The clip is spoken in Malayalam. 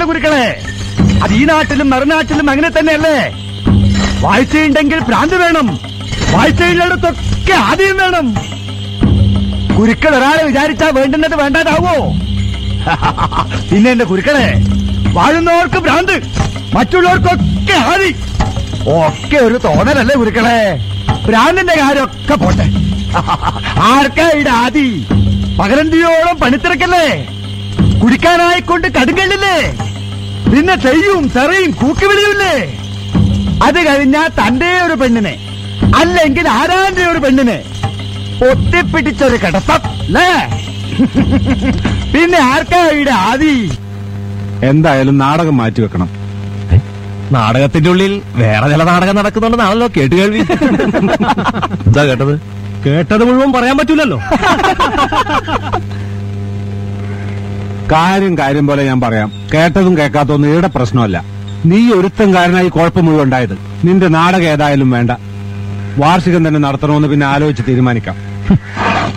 അങ്ങനെയല്ല ഗുരുക്കളെ അത് ഈ നാട്ടിലും മറുനാട്ടിലും അങ്ങനെ തന്നെയല്ലേ വാഴ്ചയുണ്ടെങ്കിൽ ഭ്രാന്ത് വേണം വാഴ്ചയുള്ളിടത്തൊക്കെ ആദ്യം വേണം ഗുരുക്കൾ ഒരാളെ വിചാരിച്ചാ വേണ്ടുന്നത് വേണ്ടാതാവോ പിന്നെ എന്റെ ഗുരുക്കളെ വാഴുന്നവർക്ക് ഭ്രാന്ത് മറ്റുള്ളവർക്കൊക്കെ ആദി ഒക്കെ ഒരു തോന്നലല്ലേ ഗുരുക്കളെ ഭ്രാന്തിന്റെ കാര്യമൊക്കെ പോട്ടെ ആർക്കാ ഇവിടെ ആദി പകലന്തിയോളം പണിത്തിരക്കല്ലേ കുടിക്കാനായിക്കൊണ്ട് കടുങ്കല്ലില്ലേ പിന്നെ തെയ്യും തെറയും കൂക്കുവിളിയുമില്ലേ അത് കഴിഞ്ഞാ തന്റെ ഒരു പെണ്ണിനെ അല്ലെങ്കിൽ ആരാന്റെ ഒരു പെണ്ണിനെ ഒത്തിപ്പിടിച്ചൊരു കിടത്തം അല്ലേ പിന്നെ ആർക്കാ ഇവിടെ ആദി എന്തായാലും നാടകം മാറ്റിവെക്കണം നാടകത്തിന്റെ ഉള്ളിൽ വേറെ ചില നാടകം നടക്കുന്നുണ്ടെന്നാണല്ലോ കേട്ട് കേൾവി എന്താ കേട്ടത് കേട്ടത് മുഴുവൻ പറയാൻ പറ്റൂലല്ലോ കാര്യം കാര്യം പോലെ ഞാൻ പറയാം കേട്ടതും കേൾക്കാത്തതൊന്നും ഇവിടെ പ്രശ്നമല്ല നീ ഒരുത്തം കാരനായി കുഴപ്പം മുഴുവൻ ഉണ്ടായത് നിന്റെ നാടകം ഏതായാലും വേണ്ട വാർഷികം തന്നെ നടത്തണമെന്ന് പിന്നെ ആലോചിച്ച് തീരുമാനിക്കാം